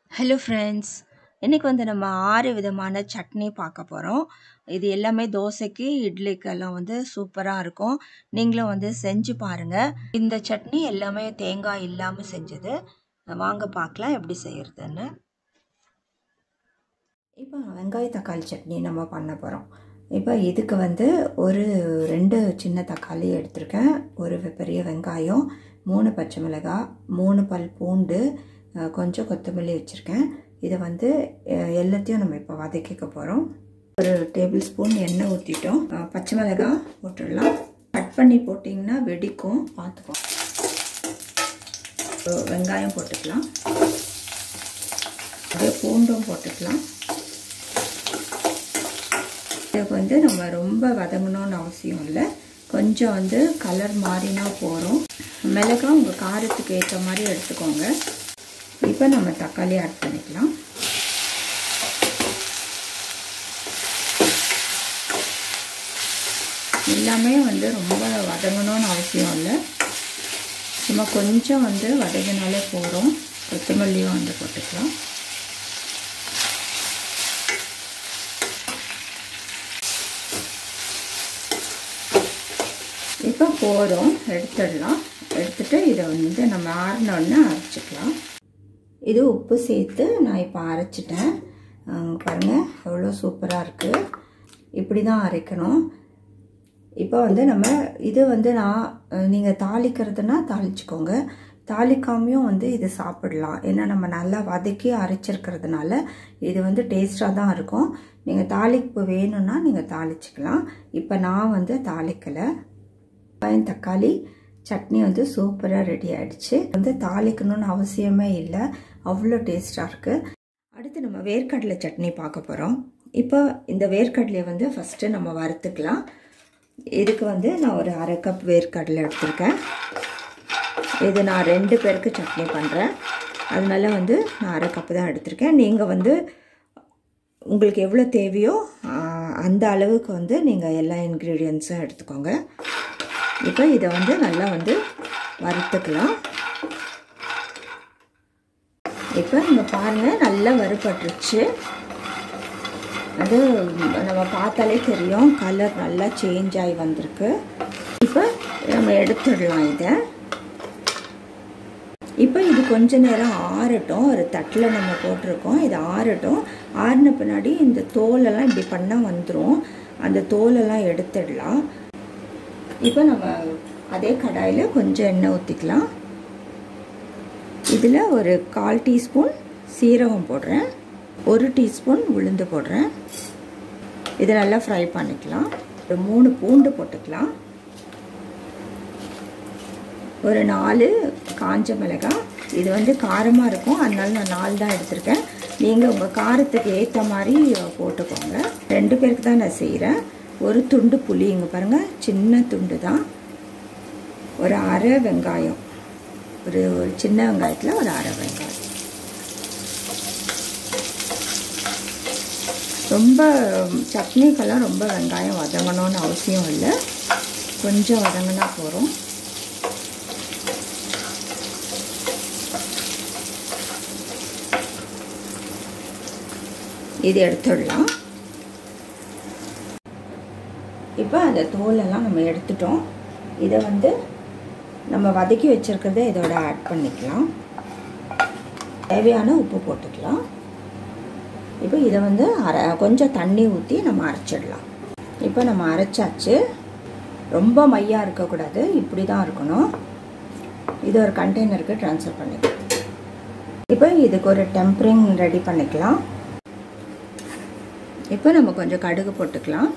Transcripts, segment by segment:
hello friends இன்றைக்கி வந்து நம்ம ஆறு விதமான சட்னி பார்க்க போகிறோம் இது எல்லாமே தோசைக்கு இட்லிக்கெல்லாம் வந்து சூப்பராக இருக்கும் நீங்களும் வந்து செஞ்சு பாருங்கள் இந்த சட்னி எல்லாமே தேங்காய் இல்லாமல் செஞ்சது வாங்க பார்க்கலாம் எப்படி செய்கிறதுன்னு இப்போ வெங்காய தக்காளி சட்னி நம்ம பண்ண போகிறோம் இப்போ இதுக்கு வந்து ஒரு ரெண்டு சின்ன தக்காளி எடுத்திருக்கேன் ஒரு பெரிய வெங்காயம் மூணு பச்சை மிளகாய் மூணு பல் பூண்டு கொஞ்சம் கொத்தமல்லி வச்சுருக்கேன் இதை வந்து எல்லாத்தையும் நம்ம இப்போ வதக்கிக்க போகிறோம் ஒரு டேபிள் ஸ்பூன் எண்ணெய் ஊற்றிட்டோம் பச்சை மிளகாய் போட்டுடலாம் கட் பண்ணி போட்டிங்கன்னா வெடிக்கும் பார்த்துக்கோ வெங்காயம் போட்டுக்கலாம் அப்படியே பூண்டும் போட்டுக்கலாம் இதுக்கு வந்து நம்ம ரொம்ப வதங்கணும்னு அவசியம் இல்லை கொஞ்சம் வந்து கலர் மாறினா போகிறோம் மிளகாய் உங்கள் காரத்துக்கு ஏற்ற மாதிரி எடுத்துக்கோங்க இப்போ நம்ம தக்காளி ஆட் பண்ணிக்கலாம் எல்லாமே வந்து ரொம்ப வதங்கணும்னு அவசியம் இல்லை சும்மா கொஞ்சம் வந்து வதங்கினாலே போகிறோம் கொத்தமல்லியும் வந்து போட்டுக்கலாம் இப்போ போகிறோம் எடுத்துடலாம் எடுத்துகிட்டு இதை வந்து நம்ம ஆறினோடனே அரைச்சிக்கலாம் இது உப்பு சேர்த்து நான் இப்போ அரைச்சிட்டேன் பாருங்கள் எவ்வளோ சூப்பராக இருக்குது இப்படி தான் அரைக்கணும் இப்போ வந்து நம்ம இது வந்து நான் நீங்கள் தாளிக்கிறதுனா தாளிச்சுக்கோங்க தாளிக்காமையும் வந்து இது சாப்பிடலாம் ஏன்னா நம்ம நல்லா வதக்கி அரைச்சிருக்கிறதுனால இது வந்து டேஸ்ட்டாக தான் இருக்கும் நீங்கள் தாளிப்பு வேணும்னா நீங்கள் தாளிச்சிக்கலாம் இப்போ நான் வந்து தாளிக்கலை வெங்காயம் தக்காளி சட்னி வந்து சூப்பராக ரெடி ஆகிடுச்சு வந்து தாளிக்கணும்னு அவசியமே இல்லை அவ்வளோ டேஸ்ட்டாக இருக்குது அடுத்து நம்ம வேர்க்கடலை சட்னி பார்க்க போகிறோம் இப்போ இந்த வேர்க்கடலையை வந்து ஃபஸ்ட்டு நம்ம வறுத்துக்கலாம் இதுக்கு வந்து நான் ஒரு அரை கப் வேர்க்கடலை எடுத்திருக்கேன் இது நான் ரெண்டு பேருக்கு சட்னி பண்ணுறேன் அதனால வந்து நான் அரை கப்பு தான் எடுத்திருக்கேன் நீங்கள் வந்து உங்களுக்கு எவ்வளோ தேவையோ அந்த அளவுக்கு வந்து நீங்கள் எல்லா இன்க்ரீடியன்ஸும் எடுத்துக்கோங்க இப்போ இதை வந்து நல்லா வந்து வறுத்துக்கலாம் இப்போ இங்கே பாருங்கள் நல்லா வறுபட்டுருச்சு அது நம்ம பார்த்தாலே தெரியும் கலர் நல்லா சேஞ்ச் ஆகி வந்திருக்கு இப்போ நம்ம எடுத்துடலாம் இதை இப்போ இது கொஞ்ச நேரம் ஆறட்டும் ஒரு தட்டில் நம்ம போட்டிருக்கோம் இது ஆறட்டும் ஆறின பின்னாடி இந்த தோலெல்லாம் இப்படி பண்ணால் வந்துடும் அந்த தோலெல்லாம் எடுத்துடலாம் இப்போ நம்ம அதே கடாயில் கொஞ்சம் எண்ணெய் ஊற்றிக்கலாம் இதில் ஒரு கால் டீஸ்பூன் சீரகம் போடுறேன் ஒரு டீஸ்பூன் உளுந்து போடுறேன் இதை நல்லா ஃப்ரை பண்ணிக்கலாம் ஒரு மூணு பூண்டு போட்டுக்கலாம் ஒரு நாலு காஞ்ச மிளகாய் இது வந்து காரமாக இருக்கும் அதனால நான் நாலு தான் எடுத்திருக்கேன் நீங்கள் உங்கள் காரத்துக்கு ஏற்ற மாதிரி போட்டுக்கோங்க ரெண்டு பேருக்கு தான் நான் செய்கிறேன் ஒரு துண்டு புளி இங்கே பாருங்கள் சின்ன துண்டு தான் ஒரு அரை வெங்காயம் ஒரு ஒரு சின்ன வெங்காயத்தில் ஒரு அரை வெங்காயம் ரொம்ப சட்னிக்கெல்லாம் ரொம்ப வெங்காயம் வதங்கணும்னு அவசியம் இல்லை கொஞ்சம் வதங்கினா போகிறோம் இது எடுத்துடலாம் இப்போ அந்த தோலெல்லாம் நம்ம எடுத்துட்டோம் இதை வந்து நம்ம வதக்கி வச்சுருக்கிறத இதோட ஆட் பண்ணிக்கலாம் தேவையான உப்பு போட்டுக்கலாம் இப்போ இதை வந்து அரை கொஞ்சம் தண்ணி ஊற்றி நம்ம அரைச்சிடலாம் இப்போ நம்ம அரைச்சாச்சு ரொம்ப மையாக இருக்கக்கூடாது இப்படி தான் இருக்கணும் இது ஒரு கண்டெய்னருக்கு ட்ரான்ஸ்ஃபர் பண்ணிக்கலாம் இப்போ இதுக்கு ஒரு டெம்பரிங் ரெடி பண்ணிக்கலாம் இப்போ நம்ம கொஞ்சம் கடுகு போட்டுக்கலாம்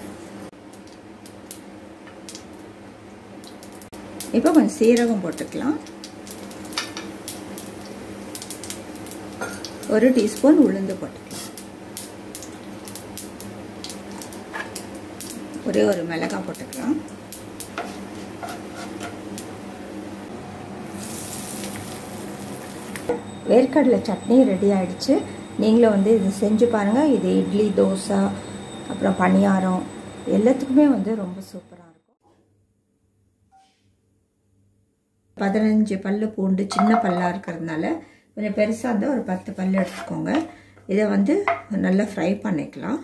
இப்போ கொஞ்சம் சீரகம் போட்டுக்கலாம் ஒரு டீஸ்பூன் உளுந்து போட்டுக்கலாம் ஒரே ஒரு மிளகாய் போட்டுக்கலாம் வேர்க்கடலை சட்னி ரெடி ஆயிடுச்சு நீங்களும் வந்து இது செஞ்சு பாருங்கள் இது இட்லி தோசை அப்புறம் பணியாரம் எல்லாத்துக்குமே வந்து ரொம்ப சூப்பராக இருக்கும் பதினஞ்சு பல்லு பூண்டு சின்ன பல்லாக இருக்கிறதுனால கொஞ்சம் பெருசாக இருந்தால் ஒரு பத்து பல் எடுத்துக்கோங்க இதை வந்து நல்லா ஃப்ரை பண்ணிக்கலாம்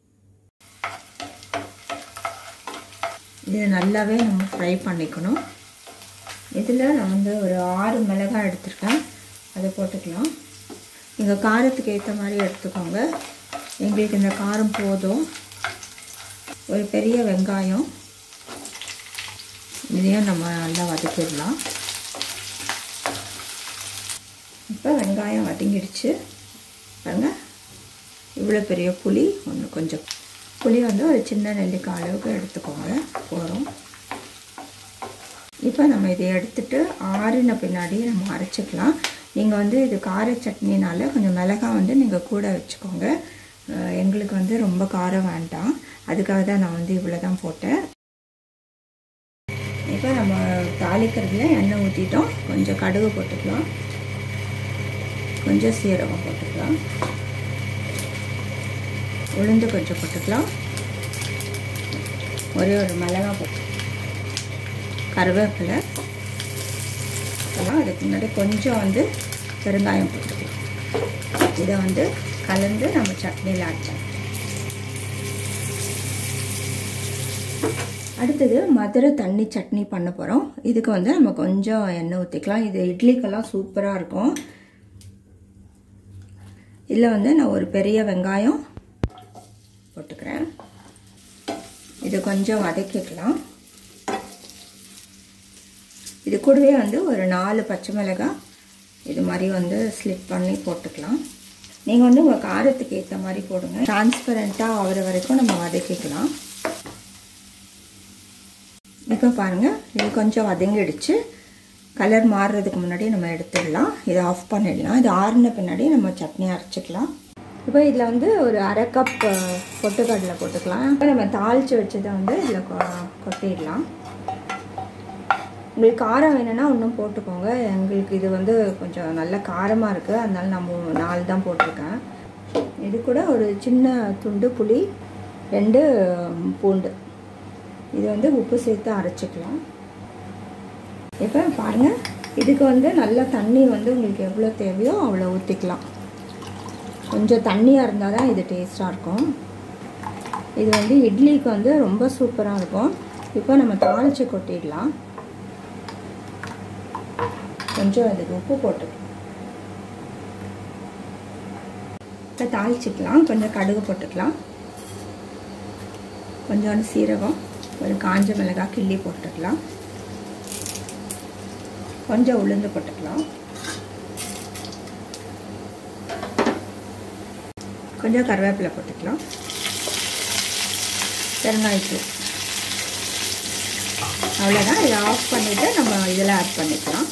இதை நல்லாவே நம்ம ஃப்ரை பண்ணிக்கணும் இதில் நான் வந்து ஒரு ஆறு மிளகாய் எடுத்திருக்கேன் அதை போட்டுக்கலாம் நீங்கள் காரத்துக்கு ஏற்ற மாதிரி எடுத்துக்கோங்க எங்களுக்கு இந்த காரம் போதும் ஒரு பெரிய வெங்காயம் இதையும் நம்ம நல்லா வதக்கிடலாம் இப்போ வெங்காயம் வதங்கிடுச்சு பாருங்க இவ்வளோ பெரிய புளி ஒன்று கொஞ்சம் புளி வந்து ஒரு சின்ன நெல்லிக்காய் அளவுக்கு எடுத்துக்கோங்க போகிறோம் இப்போ நம்ம இதை எடுத்துட்டு ஆறின பின்னாடி நம்ம அரைச்சிக்கலாம் நீங்கள் வந்து இது கார சட்னினால கொஞ்சம் மிளகாய் வந்து நீங்கள் கூட வச்சுக்கோங்க எங்களுக்கு வந்து ரொம்ப காரம் வேண்டாம் அதுக்காக தான் நான் வந்து இவ்வளோ தான் போட்டேன் இப்போ நம்ம தாளிக்கிறதுல எண்ணெய் ஊற்றிட்டோம் கொஞ்சம் கடுகு போட்டுக்கலாம் கொஞ்சம் சீரகம் போட்டுக்கலாம் உளுந்து கொஞ்சம் போட்டுக்கலாம் ஒரே ஒரு மிளகாய் போட்டு கருவேப்பிலை அதுக்கு முன்னாடி கொஞ்சம் வந்து பெருங்காயம் போட்டுக்கலாம் இதை வந்து கலந்து நம்ம சட்னியில் ஆட் பண்ணலாம் அடுத்தது மதுரை தண்ணி சட்னி பண்ண போகிறோம் இதுக்கு வந்து நம்ம கொஞ்சம் எண்ணெய் ஊற்றிக்கலாம் இது இட்லிக்கெல்லாம் சூப்பராக இருக்கும் இதில் வந்து நான் ஒரு பெரிய வெங்காயம் போட்டுக்கிறேன் இது கொஞ்சம் வதக்கிக்கலாம் இது கூடவே வந்து ஒரு நாலு பச்சை மிளகாய் இது மாதிரி வந்து ஸ்லிப் பண்ணி போட்டுக்கலாம் நீங்கள் வந்து உங்கள் காரத்துக்கு ஏற்ற மாதிரி போடுங்க டிரான்ஸ்பரண்ட்டாக ஆகிற வரைக்கும் நம்ம வதக்கிக்கலாம் இப்போ பாருங்கள் இது கொஞ்சம் வதங்கிடுச்சு கலர் மாறுறதுக்கு முன்னாடி நம்ம எடுத்துடலாம் இதை ஆஃப் பண்ணிடலாம் இது ஆறுன பின்னாடி நம்ம சட்னி அரைச்சிக்கலாம் இப்போ இதில் வந்து ஒரு அரை கப் பொட்டுக்கடலை போட்டுக்கலாம் இப்போ நம்ம தாளித்து வச்சதை வந்து இதில் கொட்டிடலாம் உங்களுக்கு காரம் வேணும்னா இன்னும் போட்டுக்கோங்க எங்களுக்கு இது வந்து கொஞ்சம் நல்ல காரமாக இருக்குது அதனால நம்ம நாலு தான் போட்டிருக்கேன் இது கூட ஒரு சின்ன துண்டு புளி ரெண்டு பூண்டு இது வந்து உப்பு சேர்த்து அரைச்சிக்கலாம் இப்போ பாருங்கள் இதுக்கு வந்து நல்ல தண்ணி வந்து உங்களுக்கு எவ்வளோ தேவையோ அவ்வளோ ஊற்றிக்கலாம் கொஞ்சம் தண்ணியாக இருந்தால் தான் இது டேஸ்ட்டாக இருக்கும் இது வந்து இட்லிக்கு வந்து ரொம்ப சூப்பராக இருக்கும் இப்போ நம்ம தாளித்து கொட்டிடலாம் கொஞ்சம் அதுக்கு உப்பு போட்டுக்கலாம் இப்போ தாளிச்சிக்கலாம் கொஞ்சம் கடுகு போட்டுக்கலாம் கொஞ்சோண்டு சீரகம் ஒரு காஞ்ச மிளகாய் கிள்ளி போட்டுக்கலாம் கொஞ்சம் உளுந்து போட்டுக்கலாம் கொஞ்சம் கருவேப்பிலை போட்டுக்கலாம் பெருங்காயத்தூள் அவ்வளோதான் இதை ஆஃப் பண்ணிவிட்டு நம்ம இதில் ஆட் பண்ணிக்கலாம்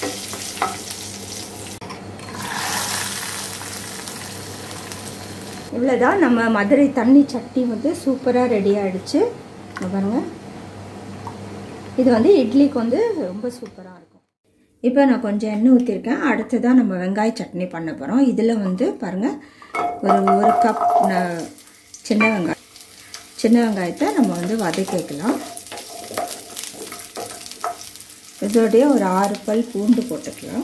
இவ்வளோதான் நம்ம மதுரை தண்ணி சட்னி வந்து சூப்பராக ரெடி ஆகிடுச்சு பாருங்கள் இது வந்து இட்லிக்கு வந்து ரொம்ப சூப்பராக இருக்கும் இப்போ நான் கொஞ்சம் எண்ணெய் ஊற்றிருக்கேன் அடுத்ததான் நம்ம வெங்காய சட்னி பண்ண போகிறோம் இதில் வந்து பாருங்கள் ஒரு ஒரு கப் சின்ன வெங்காயம் சின்ன வெங்காயத்தை நம்ம வந்து வதக்கிக்கலாம் இதோடைய ஒரு ஆறு பல் பூண்டு போட்டுக்கலாம்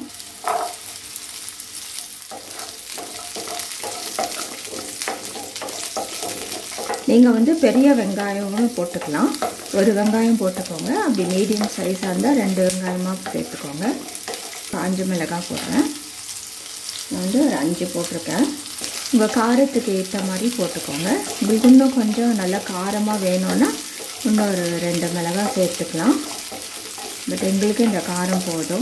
நீங்கள் வந்து பெரிய வெங்காயமும் போட்டுக்கலாம் ஒரு வெங்காயம் போட்டுக்கோங்க அப்படி மீடியம் சைஸாக இருந்தால் ரெண்டு வெங்காயமாக சேர்த்துக்கோங்க காஞ்ச மிளகாய் போடுறேன் நான் வந்து ஒரு அஞ்சு போட்டிருக்கேன் உங்கள் காரத்துக்கு ஏற்ற மாதிரி போட்டுக்கோங்க உங்களுக்கு இன்னும் கொஞ்சம் நல்லா காரமாக வேணும்னா இன்னும் ஒரு ரெண்டு மிளகாய் சேர்த்துக்கலாம் பட் எங்களுக்கு இந்த காரம் போதும்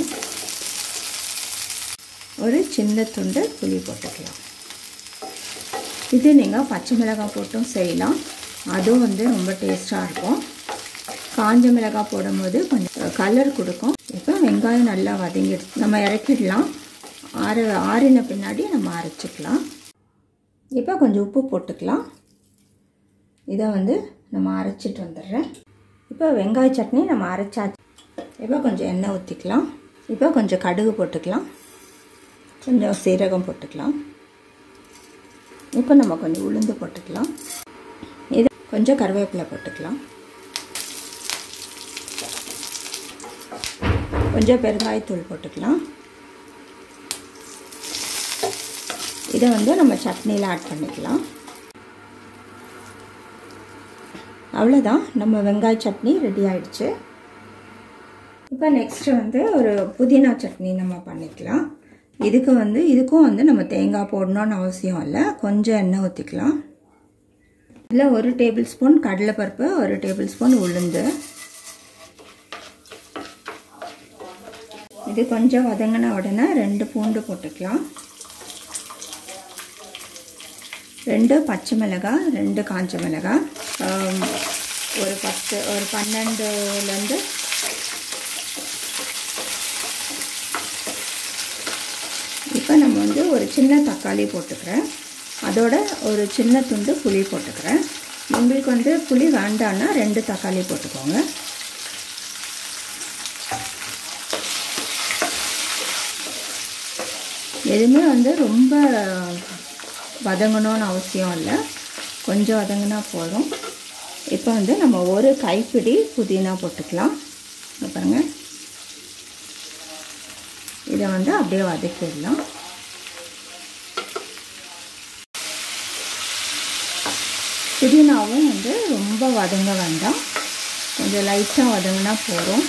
ஒரு சின்ன துண்டு புளி போட்டுக்கலாம் இது நீங்கள் பச்சை மிளகாய் போட்டும் செய்யலாம் அதுவும் வந்து ரொம்ப டேஸ்ட்டாக இருக்கும் காஞ்ச மிளகாய் போடும்போது கொஞ்சம் கலர் கொடுக்கும் இப்போ வெங்காயம் நல்லா வதங்கிடுச்சு நம்ம இறக்கிடலாம் ஆற ஆறின பின்னாடி நம்ம அரைச்சிக்கலாம் இப்போ கொஞ்சம் உப்பு போட்டுக்கலாம் இதை வந்து நம்ம அரைச்சிட்டு வந்துடுறேன் இப்போ வெங்காய சட்னி நம்ம அரைச்சாச்சு இப்போ கொஞ்சம் எண்ணெய் ஊற்றிக்கலாம் இப்போ கொஞ்சம் கடுகு போட்டுக்கலாம் கொஞ்சம் சீரகம் போட்டுக்கலாம் இப்போ நம்ம கொஞ்சம் உளுந்து போட்டுக்கலாம் இது கொஞ்சம் கருவேப்பிலை போட்டுக்கலாம் கொஞ்சம் பெருங்காயத்தூள் போட்டுக்கலாம் இதை வந்து நம்ம சட்னியில் ஆட் பண்ணிக்கலாம் அவ்வளோதான் நம்ம வெங்காய சட்னி ரெடி ஆயிடுச்சு இப்போ நெக்ஸ்ட்டு வந்து ஒரு புதினா சட்னி நம்ம பண்ணிக்கலாம் இதுக்கு வந்து இதுக்கும் வந்து நம்ம தேங்காய் போடணும்னு அவசியம் இல்லை கொஞ்சம் எண்ணெய் ஊற்றிக்கலாம் இதில் ஒரு டேபிள் ஸ்பூன் கடலைப்பருப்பு ஒரு டேபிள் ஸ்பூன் உளுந்து இது கொஞ்சம் வதங்கின உடனே ரெண்டு பூண்டு போட்டுக்கலாம் ரெண்டு பச்சை மிளகாய் ரெண்டு காஞ்ச மிளகாய் ஒரு பத்து ஒரு பன்னெண்டுலேருந்து இப்போ நம்ம வந்து ஒரு சின்ன தக்காளி போட்டுக்கிறேன் அதோட ஒரு சின்ன துண்டு புளி போட்டுக்கிறேன் உங்களுக்கு வந்து புளி வேண்டான்னா ரெண்டு தக்காளி போட்டுக்கோங்க எதுவுமே வந்து ரொம்ப வதங்கணும்னு அவசியம் இல்லை கொஞ்சம் வதங்கினா போதும் இப்போ வந்து நம்ம ஒரு கைப்பிடி புதினா போட்டுக்கலாம் பாருங்கள் இதை வந்து அப்படியே வதக்கிடலாம் புதினாவும் வந்து ரொம்ப வதங்க வேண்டாம் கொஞ்சம் லைட்டாக வதங்கினா போதும்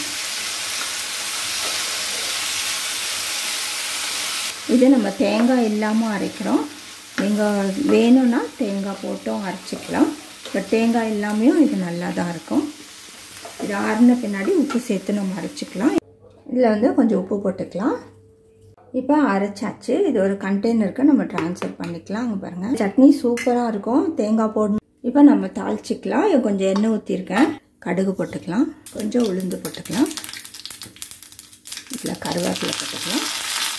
இது நம்ம தேங்காய் இல்லாமல் அரைக்கிறோம் நீங்கள் வேணும்னா தேங்காய் போட்டும் அரைச்சிக்கலாம் பட் தேங்காய் இல்லாமையும் இது நல்லா தான் இருக்கும் இது ஆறின பின்னாடி உப்பு சேர்த்து நம்ம அரைச்சிக்கலாம் இதில் வந்து கொஞ்சம் உப்பு போட்டுக்கலாம் இப்போ அரைச்சாச்சு இது ஒரு கண்டெய்னருக்கு நம்ம ட்ரான்ஸ்ஃபர் பண்ணிக்கலாம் அங்கே பாருங்கள் சட்னி சூப்பராக இருக்கும் தேங்காய் போடணும் இப்போ நம்ம தாளிச்சிக்கலாம் கொஞ்சம் எண்ணெய் ஊற்றிருக்கேன் கடுகு போட்டுக்கலாம் கொஞ்சம் உளுந்து போட்டுக்கலாம் இதில் கருவேப்பிலை போட்டுக்கலாம்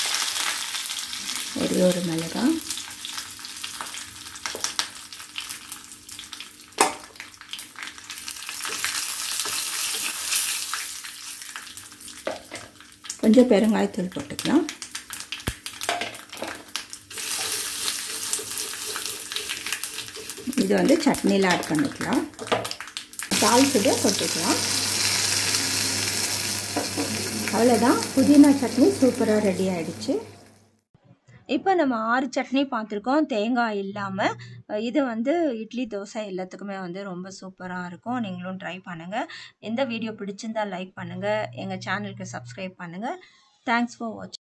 ஒரே ஒரு மிளகாய் கொஞ்சம் பெருங்காயத்தூள் போட்டுக்கலாம் இது வந்து சட்னியில் ஆட் பண்ணிக்கலாம் தாளிச்சுட்டு கொட்டிக்கலாம் அவ்வளோதான் புதினா சட்னி சூப்பராக ரெடி ஆகிடுச்சு இப்போ நம்ம ஆறு சட்னி பார்த்துருக்கோம் தேங்காய் இல்லாமல் இது வந்து இட்லி தோசை எல்லாத்துக்குமே வந்து ரொம்ப சூப்பராக இருக்கும் நீங்களும் ட்ரை பண்ணுங்கள் எந்த வீடியோ பிடிச்சிருந்தால் லைக் பண்ணுங்கள் எங்கள் சேனலுக்கு சப்ஸ்கிரைப் பண்ணுங்கள் தேங்க்ஸ் ஃபார் வாட்சிங்